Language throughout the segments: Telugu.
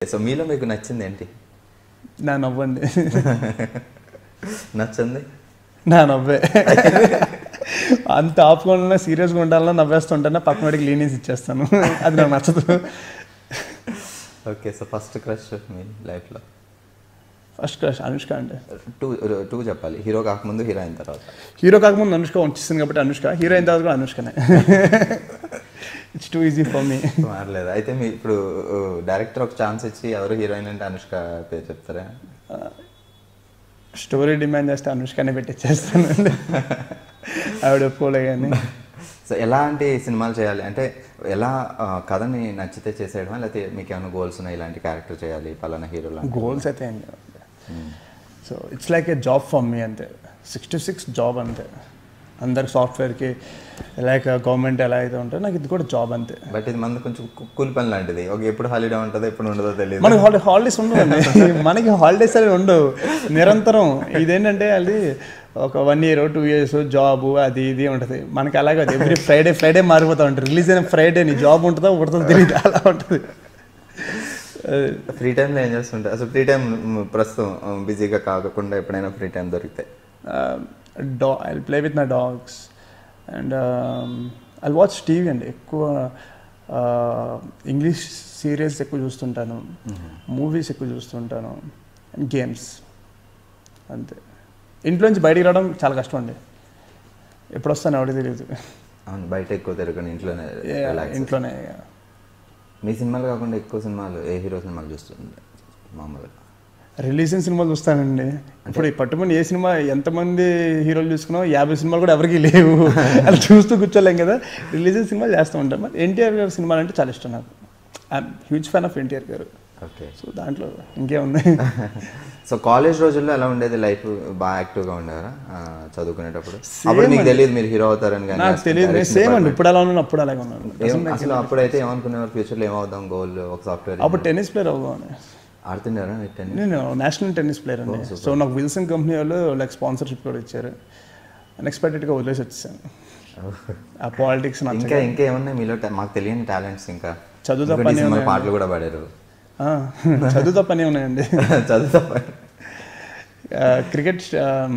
సో మీలో మీకు నచ్చింది ఏంటి నా నవ్వండి నచ్చింది నా నవ్వే అంత ఆపుకోవాలన్నా సీరియస్గా ఉండాలన్నా నవ్వేస్తుంటేనే పక్కన వాడికి లీనియన్స్ ఇచ్చేస్తాను అది నాకు నచ్చదు ఓకే సో ఫస్ట్ క్రష్ మీ లైఫ్లో ఫస్ట్ క్రష్ అనుష్క అంటే టూ టూ చెప్పాలి హీరో కాకముందు హీరో అయిన తర్వాత హీరో కాకముందు అనుష్క వచ్చేసింది కాబట్టి అనుష్క హీరో అయిన తర్వాత కూడా అనుష్కనే it's too easy for me మారలేదు అయితే మీ ఇప్పుడు డైరెక్టర్ ఒక ఛాన్స్ ఇచ్చి ఎవరు హీరోయిన్ అంటే అనుష్క పేరు చెప్తారా స్టోరీ డిమాండ్ చేస్తే అనుష్కనే పెట్టించేస్తాను ఆవిడ ఒప్పుకోలే కానీ సో ఎలాంటి సినిమాలు చేయాలి అంటే ఎలా ఆ, కథని నచ్చితే చేసేయడమా లేకపోతే మీకు ఏమైనా గోల్స్ ఉన్నాయి ఇలాంటి క్యారెక్టర్ చేయాలి పలానా హీరో గోల్స్ అయితే ఏం లేవు so it's like a job for me అంతే సిక్స్ టు సిక్స్ జాబ్ అంతే అందరికి సాఫ్ట్వేర్కి లైక్ గవర్నమెంట్ ఎలా అయితే ఉంటుందో నాకు ఇది కూడా జాబ్ అంతే బట్ ఇది మనది కొంచెం కు- కూలి పని లాంటిది ఒక ఎప్పుడు హాలిడే ఉంటుందో ఎప్పుడు ఉండదో తెలియదు మనకి హాలిడే హాలిడేస్ ఉండవండి మనకి హాలిడేస్ అనేవి ఉండవు నిరంతరం ఇదేంటంటే అది ఒక one year two years job అది ఇది ఉంటుంది మనకి అలాగే ఎవ్రీ ఫ్రైడే ఫ్రైడే మారిపోతూ ఉంటుంది రిలీజ్ అయిన ఫ్రైడే నీ జాబ్ ఉంటుందో ఉంటుందో తెలియదు అలా ఉంటుంది ఫ్రీ టైంలో ఏం చేస్తుంటారు అసలు ఫ్రీ టైం ప్రస్తుతం బిజీగా కాకుండా ఎప్పుడైనా ఫ్రీ టైం దొరికితే డా I play with my dogs and I watch TV అండి ఎక్కువ ఇంగ్లీష్ సీరియల్స్ ఎక్కువ చూస్తుంటాను మూవీస్ ఎక్కువ చూస్తుంటాను అండ్ గేమ్స్ అంతే ఇంట్లోంచి బయటికి రావడం చాలా కష్టం అండి ఎప్పుడు వస్తాను ఎవరికి తెలియదు అవును బయట ఎక్కువ తిరగని ఇంట్లోనే Yeah, relax. ఇంట్లోనే మీ సినిమాలు కాకుండా ఎక్కువ సినిమాలు ఏ హీరో సినిమాలు చూస్తుంది మామూలుగా రిలీజ్ అయిన సినిమాలు చూస్తానండి ఇప్పుడు ఈ పట్టుమని ఏ సినిమా ఎంతమంది హీరోలు చూసుకున్నా యాభై సినిమాలు కూడా ఎవరికి లేవు అది చూస్తూ కూర్చోలేం కదా రిలీజ్ అయిన సినిమాలు చేస్తూ ఉంటాం మరి ఎన్టీఆర్ గారి సినిమాలు అంటే చాలా ఇష్టం నాకు I'm huge fan of NTR గారు ఓకే సో దాంట్లో ఇంకేముంది సో కాలేజ్ రోజుల్లో ఎలా ఉండేది లైఫ్ బాగా యాక్టివ్గా ఉండేవారా ఆ, చదువుకునేటప్పుడు అప్పుడు మీకు తెలియదు మీరు హీరో అవుతారని కానీ నాకు తెలియదు నేను సేమ్ అండి ఇప్పుడు ఎలా ఉన్నాను అప్పుడు అలాగే ఉన్నాను ఏం- అసలు అప్పుడైతే ఏమనుకునేవారు ఫ్యూచర్లో ఏమవుదాం గోల్ ఒక సాఫ్ట్వేర్ అప్పుడు టెన్నిస్ ప్లేయర్ అవుదామని ఆడుతున్నారా మీరు టెన్నిస్ నేను నేషనల్ టెన్నిస్ ప్లేయర్ అండి సో నాకు విల్సన్ కంపెనీ వాళ్ళు లైక్ స్పాన్సర్షిప్ కూడా ఇచ్చారు అన్ఎక్స్పెక్టెడ్గా వదిలేసి వచ్చేసాను ఆ పాలిటిక్స్ నచ్చ ఇంకా ఇంకా ఏమున్నాయి మీలో ta- మాకు తెలియని టాలెంట్స్ ఇంకా చదువు ఇంకోటి తప్పని సినిమా పాటలు కూడా పాడారు ఆ, చదువు తప్పనే ఉన్నాయండి చదువు తప్ప క్రికెట్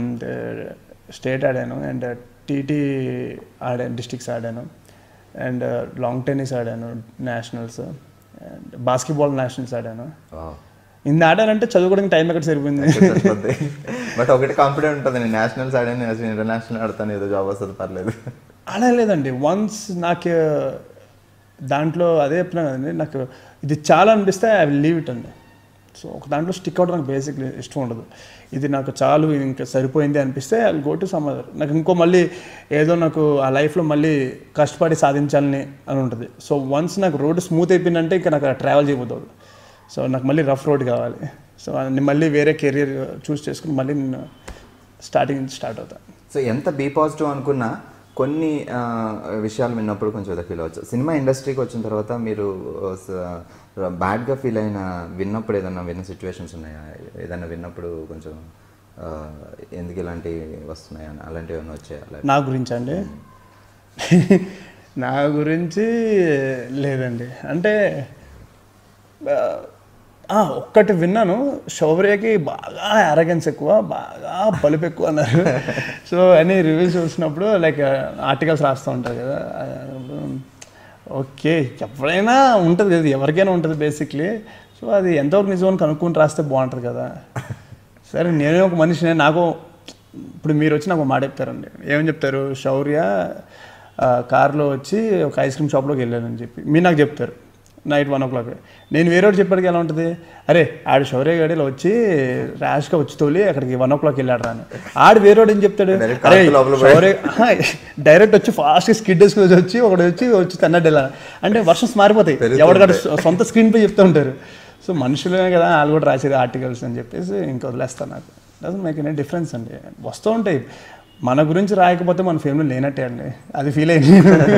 స్టేట్ ఆడాను అండ్ టీటీ ఆడాను డిస్ట్రిక్ట్స్ ఆడాను అండ్ లాంగ్ టెన్నిస్ ఆడాను నేషనల్స్ అండ్ బాస్కెట్బాల్ నేషనల్స్ ఆడాను ఇన్ని ఆడానంటే చదువుకోవడానికి టైం ఎక్కడ సరిపోయింది బట్ ఒకటి కాన్ఫిడెంట్ ఉంటుంది నేను నేషనల్స్ ఆడాను ఇంటర్నేషనల్ ఆడతాను ఏదో జాబ్ వస్తుంది పర్లేదు అలా లేదండి వన్స్ నాకు దాంట్లో అదే చెప్పినా కదండి నాకు ఇది చాలా అనిపిస్తే ఐ విల్ లీవ్ ఇట్ అండి సో ఒక దాంట్లో స్టిక్ అవుట్ నాకు బేసిక్లీ ఇష్టం ఉండదు ఇది నాకు చాలు ఇది ఇంకా సరిపోయింది అనిపిస్తే I go to some other నాకు ఇంకో మళ్ళీ ఏదో నాకు ఆ లైఫ్లో మళ్ళీ కష్టపడి సాధించాలని అని ఉంటుంది సో వన్స్ నాకు రోడ్ స్మూత్ అయిపోయిందంటే ఇంకా నాకు ట్రావెల్ చేయబోతుంది సో నాకు మళ్ళీ రఫ్ రోడ్ కావాలి సో నేను మళ్ళీ వేరే కెరియర్ చూస్ చేసుకుని మళ్ళీ నేను స్టార్టింగ్ నుంచి స్టార్ట్ అవుతాను సో ఎంత బీ పాజిటివ్ అనుకున్నా కొన్ని ఆ, విషయాలు విన్నప్పుడు కొంచెం ఏదో ఫీల్ అవచ్చు సినిమా ఇండస్ట్రీకి వచ్చిన తర్వాత మీరు బ్యాడ్గా ఫీల్ అయిన విన్నప్పుడు ఏదన్నా విన్న సిచ్యువేషన్స్ ఉన్నాయా ఏదన్నా విన్నప్పుడు కొంచెం ఆ, ఎందుకు ఇలాంటివి వస్తున్నాయా అని అలాంటివి ఏమైనా వచ్చాయా Like, నా గురించి అండి నా గురించి లేదండి అంటే ఆ, ఆ, ఒక్కటి విన్నాను శౌర్యకి బాగా అరగెన్స్ ఎక్కువ బాగా బలుపు ఎక్కువ అన్నారు సో అని రివ్యూస్ చూసినప్పుడు లైక్ ఆర్టికల్స్ రాస్తూ ఉంటారు కదా ఆ, ఓకే ఎప్పుడైనా ఉంటుంది కదా ఎవరికైనా ఉంటుంది బేసిక్లీ సో అది ఎంతవరకు నిజం అని కనుక్కొని రాస్తే బాగుంటుంది కదా సరే నేనే ఒక మనిషినే నాకు ఇప్పుడు మీరు వచ్చి నాకు ఒక మాట చెప్తారండి ఏమని చెప్తారు శౌర్య ఆ, కార్లో వచ్చి ఒక ఐస్ క్రీమ్ షాప్లోకి వెళ్ళానని చెప్పి మీరు నాకు చెప్తారు నైట్ వన్ ఓ క్లాక్ నేను వేరే వాడు చెప్పాడికి ఎలా ఉంటుంది అరే ఆడు శౌర్య గాడి ఇలా వచ్చి ర్యాష్గా వచ్చి తోలి అక్కడికి వన్ ఓ క్లాక్ వెళ్ళాడు రాని ఆడు వేరేవాడు ఏం చెప్తాడు Direct అరే కార్తో లోపల శౌర్య డైరెక్ట్ వచ్చి ఫాస్ట్గా స్కిడ్ వేసుకుని వచ్చి ఒకటి వచ్చి వచ్చి తన్నట్టు వెళ్ళాలి అంటే వర్షన్స్ మారిపోతాయి పెరుగుతుంటాయి. ఎవరికాడు సొంత స్క్రీన్ పై చెప్తూ ఉంటారు సో మనుషులే కదా వాళ్ళు కూడా రాసేది ఆర్టికల్స్ అని చెప్పేసి ఇంకా వదిలేస్తాను నాకు డజన్ మేక్ ఎనీ డిఫరెన్స్ అండి వస్తూ ఉంటాయి మన గురించి రాయకపోతే మన ఫేమ్లో లేనట్టే అండి అది ఫీల్ అయింది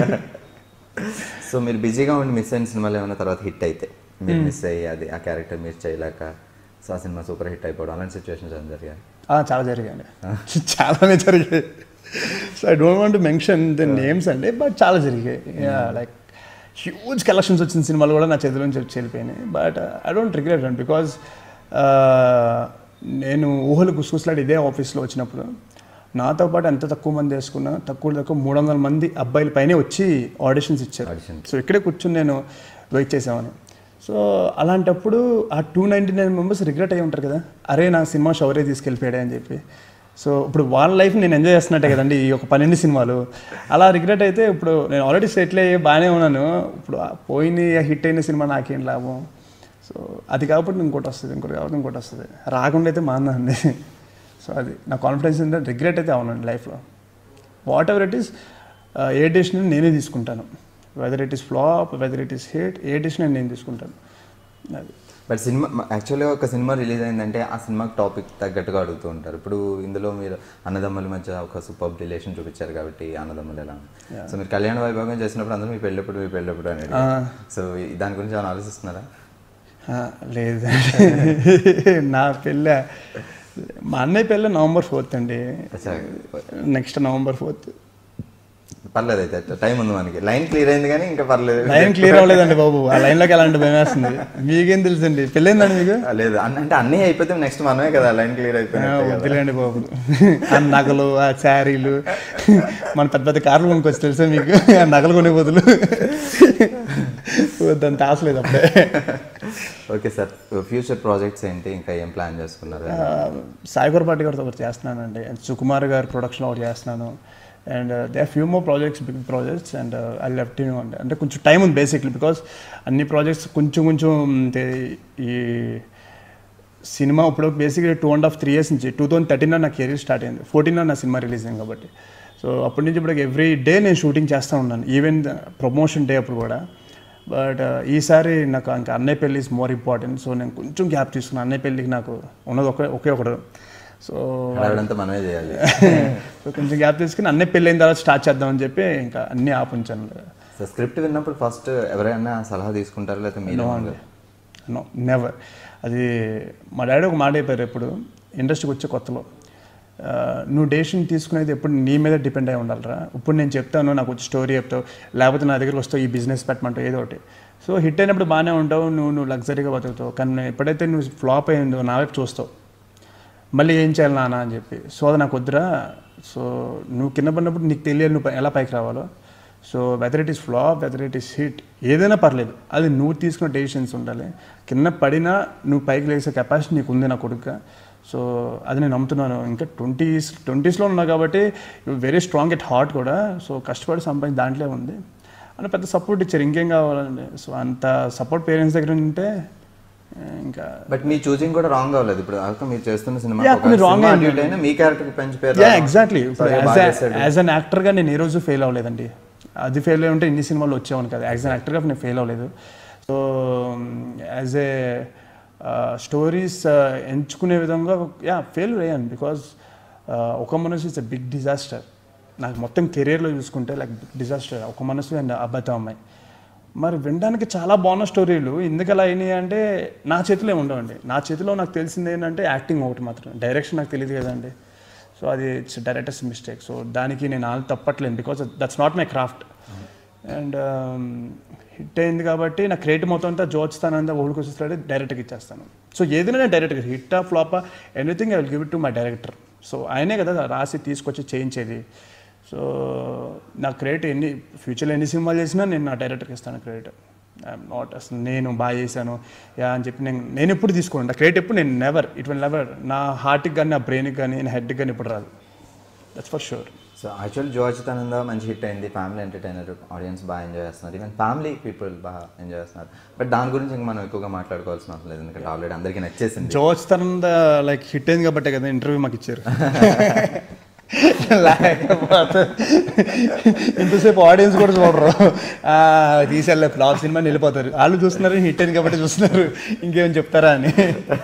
సో మీరు బిజీగా ఉండి మిస్ అయిన సినిమాలు ఏమైనా తర్వాత హిట్ అయితే మీరు మిస్ అయ్యి అది ఆ క్యారెక్టర్ మీరు చేయలేక సో ఆ సినిమా సూపర్ హిట్ అయిపోవడం అలాంటి సిచ్యువేషన్స్ ఏమైనా జరిగాయి ఆ, చాలా జరిగాయండి చాలానే జరిగాయి so I don't want mention the names అండి బట్ చాలా జరిగాయి లైక్ హ్యూజ్ కలెక్షన్స్ వచ్చిన సినిమాలు కూడా నా చేతిలో నుంచి వచ్చి వెళ్ళిపోయినాయి but I don't regret and because నేను ఊహలు గుసగుసలాడి ఇదే ఆఫీస్లో వచ్చినప్పుడు నాతో పాటు ఎంత తక్కువ మంది వేసుకున్నా తక్కువ తక్కువ మూడు వందల మంది అబ్బాయిల పైనే వచ్చి ఆడిషన్స్ ఇచ్చారు Auditions. సో ఇక్కడే కూర్చొని నేను వెయిట్ చేసామని సో అలాంటప్పుడు ఆ two ninety nine members regret అయ్యి ఉంటారు కదా అరే నా సినిమా షవరే తీసుకెళ్ళిపోయాడే అని చెప్పి సో ఇప్పుడు వాళ్ళ లైఫ్ నేను ఎంజాయ్ చేస్తున్నట్టే కదండి ఈ ఒక పన్నెండు సినిమాలు అలా రిగ్రెట్ అయితే ఇప్పుడు నేను ఆల్రెడీ సెటిల్ అయ్యి బాగానే ఉన్నాను ఇప్పుడు ఆ పోయిన హిట్ అయిన సినిమా నాకేం లాభం సో అది కాబట్టి ఇంకోటి వస్తుంది ఇంకోటి కాబట్టి ఇంకోటి వస్తుంది రాకుండా అయితే మాందండి సో అది నా కాన్ఫిడెన్స్ ఏంటంటే రిగ్రెట్ అయితే అవునండి లైఫ్లో whatever it is a decision నేనే తీసుకుంటాను whether it is flop whether it is hit a decision నేను తీసుకుంటాను అది బట్ సినిమా యాక్చువల్గా ఒక సినిమా రిలీజ్ అయిందంటే ఆ సినిమాకి టాపిక్ తగ్గట్టుగా అడుగుతూ ఉంటారు ఇప్పుడు ఇందులో మీరు అన్నదమ్ముల మధ్య ఒక సూపర్ రిలేషన్ చూపించారు కాబట్టి అన్నదమ్ములు ఎలా సో మీరు కళ్యాణ వైభాగం చేసినప్పుడు అందరూ మీ పెళ్ళప్పుడు మీ పెళ్ళప్పుడు అనేది సో ఈ- దాని గురించి ఏమైనా ఆలోచిస్తున్నారా ఆ, లేదు నా పెళ్ళ మా అన్నయ్య పెళ్ళ నవంబర్ ఫోర్త్ అండి అచ్చా నెక్స్ట్ నవంబర్ ఫోర్త్ పర్లేదు అయితే టైం ఉంది మనకి లైన్ క్లియర్ అయింది కానీ ఇంకా పర్లేదు లైన్ క్లియర్ అవ్వలేదండి బాబు ఆ లైన్లోకి ఎలాంటి భయం వేస్తుంది మీకేం తెలుసండి పెళ్ళైందండి మీకు ఆ, లేదు అన్న- అంటే అన్నీ అయిపోతే నెక్స్ట్ మనమే కదా లైన్ క్లియర్ ఆ, అయిపోయినట్టే కదా వద్దులేండి బాబు ఆ నగలు ఆ శారీలు మన పెద్ద పెద్ద కార్లు కొనుక్కొచ్చి తెలుసా మీకు ఆ నగలు కొనే బదులు దాని తాసలేదు అప్పుడే ఓకే సార్ ఫ్యూచర్ ప్రాజెక్ట్స్ ఏంటి ఇంకా ఏం ప్లాన్ చేసుకున్నారు సాయిగర్ పార్టీ గారితో ఒకటి చేస్తున్నానండి అండ్ సుకుమార్ గారి ప్రొడక్షన్ ఒకటి చేస్తున్నాను and they few more projects big projects and I left you అండి అంటే కొంచెం టైం ఉంది బేసిక్లీ బికాస్ అన్ని ప్రాజెక్ట్స్ కొంచెం కొంచెం తే- ఈ సినిమా ఇప్పుడు బేసిక్గా two and half three years నుంచి టూ థౌసండ్ థర్టీన్ నా కెరీర్ స్టార్ట్ అయింది ఫోర్టీన్ నా సినిమా రిలీజ్ అయింది కాబట్టి సో అప్పటి నుంచి ఇప్పుడు ఎవ్రీ డే నేను షూటింగ్ చేస్తూ ఉన్నాను ఈవెన్ ప్రమోషన్ డే అప్పుడు కూడా బట్ ఈసారి నాకు ఇంకా అన్నయ్య పెళ్ళి ఇస్ మోర్ ఇంపార్టెంట్ సో నేను కొంచెం గ్యాప్ తీసుకున్నాను అన్నయ్య పెళ్ళికి నాకు ఉన్నది ఒకే ఒకే ఒకడు సో హడావిడంతా మనమే చేయాలి సో కొంచెం గ్యాప్ తీసుకుని అన్నయ్య పెళ్ళి అయిన తర్వాత స్టార్ట్ చేద్దామని చెప్పి ఇంకా అన్నీ ఆపుంచాను సో స్క్రిప్ట్ విన్నప్పుడు ఫస్ట్ ఎవరైనా సలహా తీసుకుంటారా లేకపోతే మీరు నో నెవర్ అది మా డాడీ ఒక మాట చెప్పారు ఎప్పుడు ఇండస్ట్రీకి వచ్చే కొత్తలో ఆ, నువ్వు డెసిషన్ తీసుకునేది ఎప్పుడు నీ మీద డిపెండ్ అయి ఉండాలిరా ఇప్పుడు నేను చెప్తాను నాకు వచ్చి స్టోరీ చెప్తావు లేకపోతే నా దగ్గరికి వస్తావు ఈ బిజినెస్ పెట్టమంటావు ఏదో ఒకటి సో హిట్ అయినప్పుడు బాగానే ఉంటావు నువ్వు నువ్వు లగ్జరీగా బతుకుతావు కానీ ఎప్పుడైతే నువ్వు ఫ్లాప్ అయిందో నా వైపు చూస్తావు మళ్ళీ ఏం చేయాలి నాన్న అని చెప్పి సో అది నాకు వద్దురా సో నువ్వు కింద పడినప్పుడు నీకు తెలియాలి నువ్వు ఎలా పైకి రావాలో so whether it is flop whether it is hit ఏదైనా పర్లేదు అది నువ్వు తీసుకున్న డెసిషన్స్ ఉండాలి కింద పడినా నువ్వు పైకి లేసే కెపాసిటీ నీకు ఉంది నా కొడుకు సో అది నేను నమ్ముతున్నాను ఇంకా ట్వంటీస్ ట్వంటీస్లో ఉన్నా కాబట్టి వెరీ స్ట్రాంగ్ ఎట్ హార్ట్ కూడా సో కష్టపడి సంపాదించి దాంట్లో ఉంది అని పెద్ద సపోర్ట్ ఇచ్చారు ఇంకేం కావాలండి సో అంత సపోర్ట్ పేరెంట్స్ దగ్గర ఉంటే ఇంకా బట్ మీ చూసింగ్ కూడా రాంగ్ అవ్వలేదు ఇప్పుడు దాకా మీరు చేస్తున్న సినిమా Yeah, కొన్ని wrong అయింది. అయినా మీ క్యారెక్టర్ పెంచి పేరు యా ఎగ్జాక్ట్లీ Sorry, బాగా చేశాడు. యాజ్ అన్ యాక్టర్గా నేను ఏ రోజు ఫెయిల్ అవ్వలేదండి అది ఫెయిల్ అయి ఉంటే ఇన్ని సినిమాలు వచ్చేవాను కదా యాజ్ అన్ యాక్టర్గా నేను ఫెయిల్ అవ్వలేదు సో యాజ్ ఏ స్టోరీస్ ఎంచుకునే విధంగా యా ఫెయిల్ అయ్యాను బికాజ్ ఒక మనసు ఇట్స్ ఎ బిగ్ డిజాస్టర్ నాకు మొత్తం కెరీర్లో చూసుకుంటే లైక్ బిగ్ డిజాస్టర్ ఒక మనసు అండ్ అబ్బాయితో అమ్మాయి మరి వినడానికి చాలా బాగున్న స్టోరీలు ఎందుకు అలా అయినాయి అంటే నా చేతిలో ఏమి ఉండవండి నా చేతిలో నాకు తెలిసింది ఏంటంటే యాక్టింగ్ ఒకటి మాత్రం డైరెక్షన్ నాకు తెలియదు కదండి సో అది ఇట్స్ డైరెక్టర్స్ మిస్టేక్ సో దానికి నేను ఆల్ తప్పట్లేదు because that's not my craft and hit అయింది కాబట్టి నా క్రియేటివ్ మొత్తం అంతా జోచిస్తానంతా ఓల్డ్ వచ్చేస్తాడు డైరెక్ట్గా ఇచ్చేస్తాను సో ఏదైనా నేను డైరెక్ట్గా హిట్ ఆ flop anything I will give it to my director so ఆయనే కదా రాసి తీసుకొచ్చి చేయించేది సో నా క్రెడిట్ ఎన్ని ఫ్యూచర్లో ఎన్ని సినిమాలు చేసినా నేను నా డైరెక్టర్కి ఇస్తాను క్రెడిట్ ఐఎమ్ నాట్ అసలు నేను బాగా చేశాను యా అని చెప్పి నేను నేను ఎప్పుడు తీసుకోండి క్రెడిట్ ఎప్పుడు నేను నెవర్ ఇట్ విల్ నెవర్ నా హార్ట్కి కానీ నా బ్రెయిన్కి కానీ నా హెడ్కి కానీ ఇప్పుడు రాదు that's for sure so actual జోచితానంద మంచి హిట్ అయింది ఫ్యామిలీ ఎంటర్టైనర్ ఆడియన్స్ బాగా ఎంజాయ్ చేస్తున్నారు ఈవెన్ ఫ్యామిలీ పీపుల్ బాగా ఎంజాయ్ చేస్తున్నారు బట్ దాని గురించి ఇంకా మనం ఎక్కువగా మాట్లాడుకోవాల్సిన అవసరం లేదు ఎందుకంటే ఆల్రెడీ అందరికీ నచ్చేసింది జోచ్ తనంద లైక్ హిట్ అయింది కాబట్టే కదా ఇంటర్వ్యూ మాకు ఇచ్చారు లేకపోతే ఇంతసేపు ఆడియన్స్ కూడా చూడరు ఆ, తీసేళ్ళే ఫ్లాప్ సినిమా వెళ్ళిపోతారు వాళ్ళు చూస్తున్నారు హిట్ అయింది కాబట్టి చూస్తున్నారు ఇంకేం చెప్తారా అని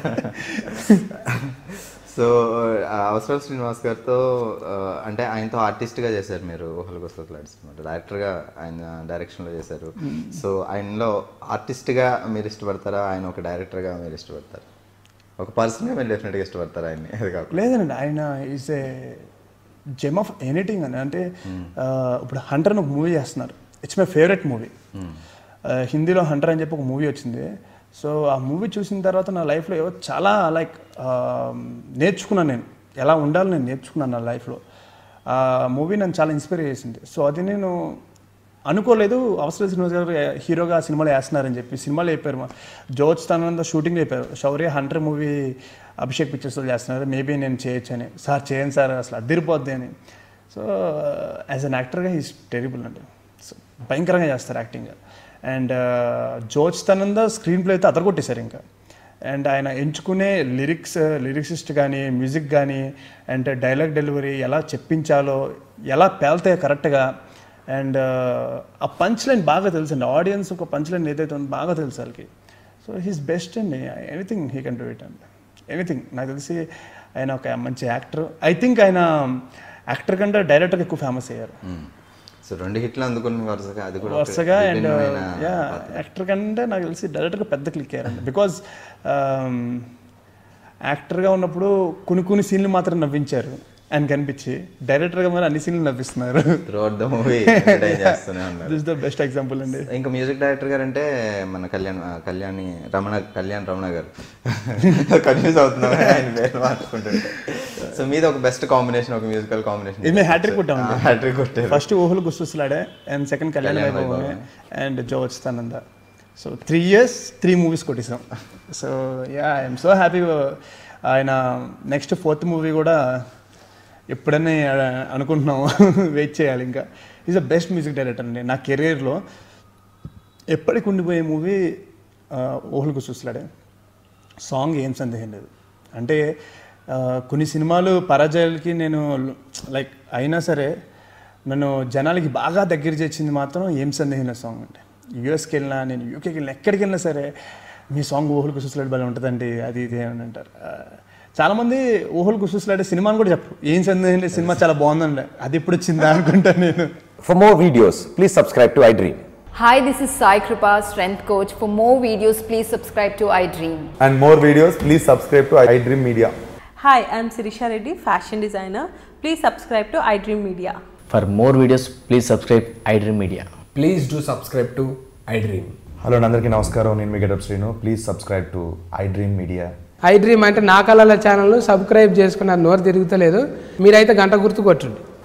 సో అవసరం శ్రీనివాస్ గారితో ఆ, అంటే ఆయనతో ఆర్టిస్ట్గా చేశారు మీరు ఊహలు గుసగుసలాడి సినిమా డైరెక్టర్గా ఆయన డైరెక్షన్లో చేశారు సో ఆయనలో ఆర్టిస్ట్గా మీరు ఇష్టపడతారా ఆయన ఒక డైరెక్టర్గా మీరు ఇష్టపడతారు ఒక పర్సన్గా మీరు డెఫినెట్గా ఇష్టపడతారు ఆయన్ని అది కాకుండా లేదండి ఆయన is a gem of anything అని అంటే ఆ, ఇప్పుడు హంటర్ అని ఒక మూవీ చేస్తున్నారు ఇట్స్ మై ఫేవరెట్ మూవీ ఆ, హిందీలో హంటర్ అని చెప్పి ఒక మూవీ వచ్చింది సో ఆ మూవీ చూసిన తర్వాత నా లైఫ్లో ఏవో చాలా లైక్ నేర్చుకున్నాను నేను ఎలా ఉండాలో నేను నేర్చుకున్నాను నా లైఫ్లో ఆ మూవీ నన్ను చాలా ఇన్స్పైర్ చేసింది సో అది నేను అనుకోలేదు అవసరం శ్రీనివాస్ గారు హీరోగా సినిమాలో వేస్తున్నారని చెప్పి సినిమాలో చెప్పారు మా జోజ్ తనంద షూటింగ్ చెప్పారు శౌర్య హంటర్ మూవీ అభిషేక్ పిక్చర్స్లో చేస్తున్నారు మేబీ నేను చేయొచ్చు అని సార్ చేయను సార్ అసలు అదిరిపోద్ది అని సో యాజ్ అన్ యాక్టర్గా ఈజ్ టెరిబుల్ అండి సో భయంకరంగా చేస్తారు యాక్టింగ్ అండ్ జోజ్ తనంద స్క్రీన్ ప్లే అయితే అదరగొట్టేశారు ఇంకా అండ్ ఆయన ఎంచుకునే లిరిక్స్ లిరిక్సిస్ట్ కానీ మ్యూజిక్ కానీ అండ్ డైలాగ్ డెలివరీ ఎలా చెప్పించాలో ఎలా పేల్తాయో కరెక్ట్గా అండ్ ఆ పంచ్ లైన్ బాగా తెలుసు అండి ఆడియన్స్ ఒక పంచ్ లైన్ ఏదైతే ఉందో బాగా తెలుసు వాళ్ళకి సో హీస్ బెస్ట్ అండి anything he can do it అండి ఎనీథింగ్ నాకు తెలిసి ఆయన ఒక మంచి యాక్టర్ ఐ థింక్ ఆయన యాక్టర్ కంటే డైరెక్టర్గా ఎక్కువ ఫేమస్ అయ్యారు సో రెండు హిట్లు అందుకున్న వరుసగా అది కూడా ఒక వరుసగా అండ్ విభిన్నమైన యా యాక్టర్ కంటే నాకు తెలిసి డైరెక్టర్గా పెద్ద క్లిక్ అయ్యారండి బికాజ్ యాక్టర్గా ఉన్నప్పుడు కొన్ని కొన్ని సీన్లు మాత్రం నవ్వించారు ఆయన కనిపించి డైరెక్టర్గా మరి అన్ని సీన్లు నవ్విస్తున్నారు త్రూఅవుట్ ద మూవీ ఎంటర్టైన్ చేస్తూనే ఉన్నారు దిస్ ద బెస్ట్ ఎగ్జాంపుల్ అండి ఇంకా మ్యూజిక్ డైరెక్టర్ గారు అంటే మన కళ్యాణ్ ఆ, కళ్యాణి రమణ కళ్యాణ్ రమణ గారు కన్ఫ్యూజ్ అవుతున్నాం ఆయన పేరు మార్చుకుంటుంటే సో మీద ఒక బెస్ట్ కాంబినేషన్ ఒక మ్యూజికల్ కాంబినేషన్ ఇది మేము హ్యాట్రిక్ కొట్టామండి హ్యాట్రిక్ కొట్టారు ఫస్ట్ ఊహలు గుస్తులాడే అండ్ సెకండ్ కళ్యాణ్ కళ్యాణ్ వైభవమే అండ్ జో వచ్చానంద so three years three movies కొట్టేసాం so yeah I'm so happy ఆయన నెక్స్ట్ ఫోర్త్ మూవీ కూడా ఎప్పుడైనా అనుకుంటున్నాం వెయిట్ చేయాలి ఇంకా is the best music director అండి నా కెరీర్లో ఎప్పటికి ఉండిపోయే మూవీ ఊహలు గుస్తులాడే సాంగ్ ఏం సందేహం లేదు అంటే ఆ, కొన్ని సినిమాలు పరాజయాలకి నేను లైక్ అయినా సరే నన్ను జనాలకి బాగా దగ్గర చేసింది మాత్రం ఏం సందేహం లేదు సాంగ్ అంటే యూఎస్కి వెళ్ళినా నేను యూకేకి వెళ్ళినా ఎక్కడికి వెళ్ళినా సరే మీ సాంగ్ ఊహలు కుసుసులాడి బలం ఉంటుందండి అది ఇది అని అంటారు ఆ, చాలామంది ఊహలు కుసుసులాడే సినిమాని కూడా చెప్పరు ఏం సందేహం లేదు సినిమా చాలా బాగుందండి అది ఇప్పుడు వచ్చిందా అనుకుంటా నేను For more videos, please subscribe to iDream. Hi, this is Sai Kripa, strength coach. For more videos, please subscribe to iDream. and more videos, please subscribe to iDream Media. Hi, I'm Sirisha Reddy, fashion designer. Please subscribe to iDream Media. For more videos, please subscribe iDream Media. Please do subscribe to iDream. Hello అందరికీ నమస్కారం నేను మీ getup Srinu please subscribe to iDream media iDream అంటే నా కళల ఛానల్ సబ్స్క్రైబ్ చేసుకున్న నోరు తిరుగుతలేదు మీరైతే గంట గుర్తు కొట్టండి